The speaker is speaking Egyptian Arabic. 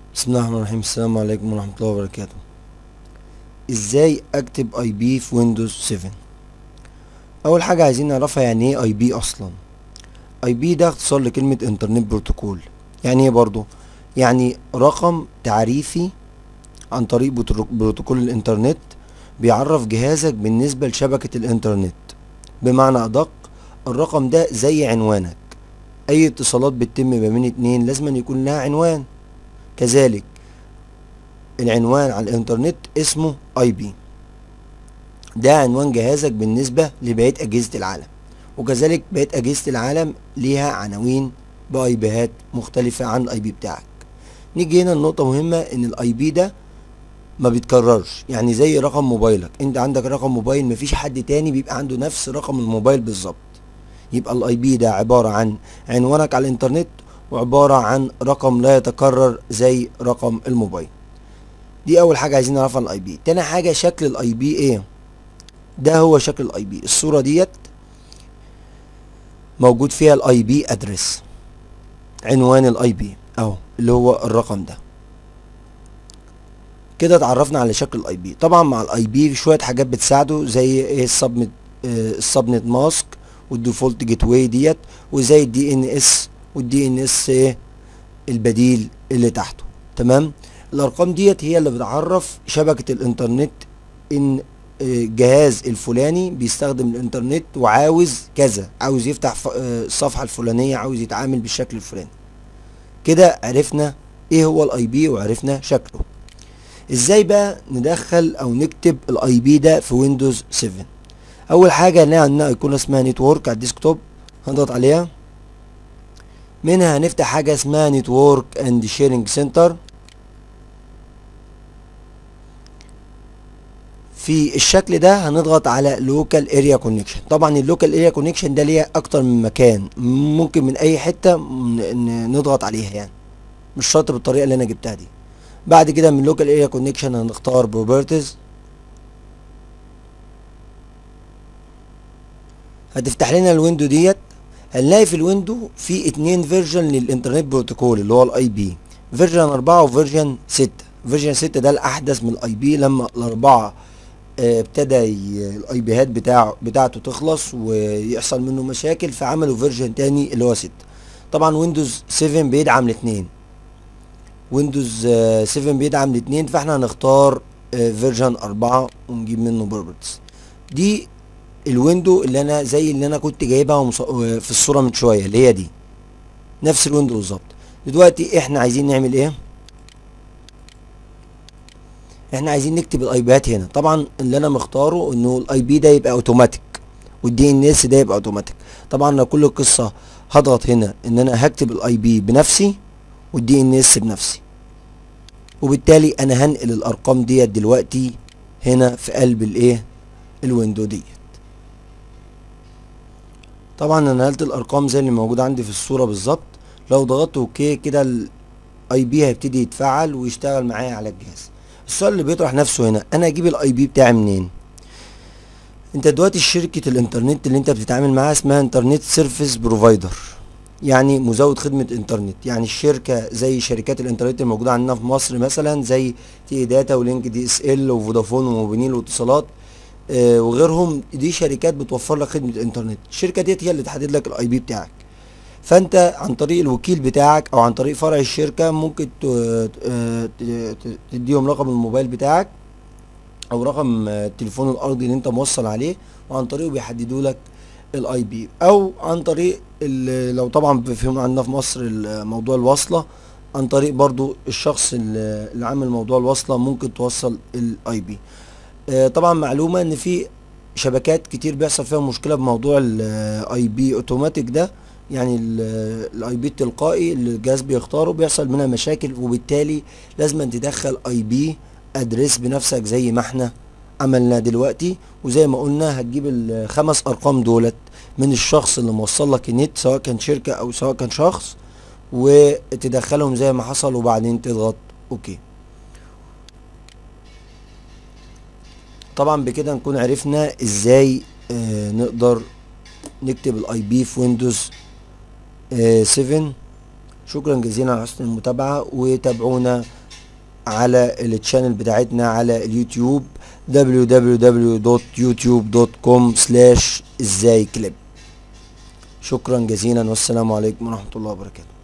بسم الله الرحمن الرحيم السلام عليكم ورحمة الله وبركاته ازاي اكتب اي بي في ويندوز 7 اول حاجة عايزين نعرفها يعني ايه اي بي اصلا اي بي ده اختصار لكلمة انترنت بروتوكول يعني ايه برضو يعني رقم تعريفي عن طريق بترو- بروتوكول الانترنت بيعرف جهازك بالنسبة لشبكة الانترنت بمعنى ادق الرقم ده زي عنوانك اي اتصالات بتتم ما بين اتنين لازم يكون لها عنوان كذلك العنوان على الانترنت اسمه اي بي ده عنوان جهازك بالنسبة لبقية اجهزة العالم وكذلك بقية اجهزة العالم ليها عناوين باي بيهات مختلفة عن الاي بي بتاعك نيجي هنا النقطة مهمة ان الاي بي ده ما بيتكررش يعني زي رقم موبايلك انت عندك رقم موبايل مفيش حد تاني بيبقى عنده نفس رقم الموبايل بالظبط يبقى الاي بي ده عبارة عن عنوانك على الانترنت وعبارة عن رقم لا يتكرر زي رقم الموبايل دي اول حاجة عايزين نعرفها عن الاي بي تاني حاجة شكل الاي بي ايه ده هو شكل الاي بي الصورة ديت موجود فيها الاي بي ادرس عنوان الاي بي اهو اللي هو الرقم ده كده اتعرفنا على شكل الاي بي طبعا مع الاي بي في شويه حاجات بتساعده زي ايه السبنت آه، السبنت ماسك والديفولت جيت واي ديت وزي الدي ان اس والدي ان اس ايه البديل اللي تحته تمام الارقام ديت هي اللي بتعرف شبكه الانترنت ان آه، الجهاز الفلاني بيستخدم الانترنت وعاوز كذا عاوز يفتح ف- آه، الصفحه الفلانيه عاوز يتعامل بالشكل الفلاني كده عرفنا ايه هو الاي بي وعرفنا شكله ازاي بقى ندخل او نكتب الاي بي ده في ويندوز 7 اول حاجه هنلاقي عندنا ايقونه اسمها نتورك على الديسكتوب هنضغط عليها منها هنفتح حاجه اسمها نتورك اند شيرنج سنتر في الشكل ده هنضغط على لوكال اريا كونكشن طبعا اللوكال اريا كونكشن ده ليها اكتر من مكان ممكن من اي حته ن- ن- نضغط عليها يعني مش شرط بالطريقه اللي انا جبتها دي بعد كده من لوكال اريا كونكشن هنختار بروبرتيز هتفتح لنا الويندو ديت هنلاقي في الويندو في اتنين فيرجن للانترنت بروتوكول اللي هو الاي بي فيرجن 4 وفيرجن 6 فيرجن 6 ده الاحدث من الاي بي لما الاربعه آه، ابتدى ي- الاي بيهات بتاعه بتاعته تخلص ويحصل منه مشاكل فعملوا فيرجن تاني اللي هو 6 طبعا ويندوز 7 بيدعم الاثنين ويندوز آه، 7 بيدعم الاثنين فاحنا هنختار فيرجن 4 ونجيب منه بروبرتس دي الويندو اللي انا زي اللي انا كنت جايبها ومص... آه، في الصوره من شويه اللي هي دي نفس الويندو بالظبط دلوقتي احنا عايزين نعمل ايه احنا عايزين نكتب الاي بيات هنا طبعا اللي انا مختاره انه الاي بي ده يبقى اوتوماتيك والدي ان اس ده يبقى اوتوماتيك طبعا لو كل القصه هضغط هنا ان انا هكتب الاي بي بنفسي والدي ان اس بنفسي وبالتالي انا هنقل الارقام ديت دلوقتي هنا في قلب الايه الويندو ديت طبعا انا نقلت الارقام زي اللي موجوده عندي في الصوره بالظبط لو ضغطت اوكي كده الاي بي هيبتدي يتفعل ويشتغل معايا على الجهاز السؤال اللي بيطرح نفسه هنا انا اجيب الاي بي بتاعي منين انت دلوقتي شركه الانترنت اللي انت بتتعامل معاها اسمها انترنت سيرفيس بروفايدر يعني مزود خدمه انترنت يعني الشركه زي شركات الانترنت الموجوده عندنا في مصر مثلا زي تي داتا ولينك دي اس ال وفودافون وموبينيل واتصالات آه، وغيرهم دي شركات بتوفر لك خدمه الانترنت الشركه ديت هي اللي تحدد لك الاي بي بتاعك فانت عن طريق الوكيل بتاعك او عن طريق فرع الشركه ممكن ت- آه، ت- ت- تديهم رقم الموبايل بتاعك او رقم آه، التليفون الارضي اللي انت موصل عليه وعن طريقه بيحددوا لك الاي بي او عن طريق ال- لو طبعا في عندنا في مصر ال- موضوع الوصله عن طريق برضو الشخص اللي اللي عامل موضوع الوصله ممكن توصل الاي بي آه، طبعا معلومه ان في شبكات كتير بيحصل فيها مشكله بموضوع الاي بي اوتوماتيك ده يعني الاي بي التلقائي اللي الجهاز بيختاره بيحصل منها مشاكل وبالتالي لازم تدخل اي بي ادريس بنفسك زي ما احنا عملنا دلوقتي وزي ما قلنا هتجيب الخمس ارقام دولت من الشخص اللي موصل لك النت سواء كان شركه او سواء كان شخص وتدخلهم زي ما حصل وبعدين تضغط اوكي طبعا بكده نكون عرفنا ازاي آه نقدر نكتب الاي بي في ويندوز آه 7 شكرا جزيلا على حسن المتابعة وتابعونا على التشانل بتاعتنا على اليوتيوب www.youtube.com ازاي كليب شكرا جزيلا والسلام عليكم ورحمة الله وبركاته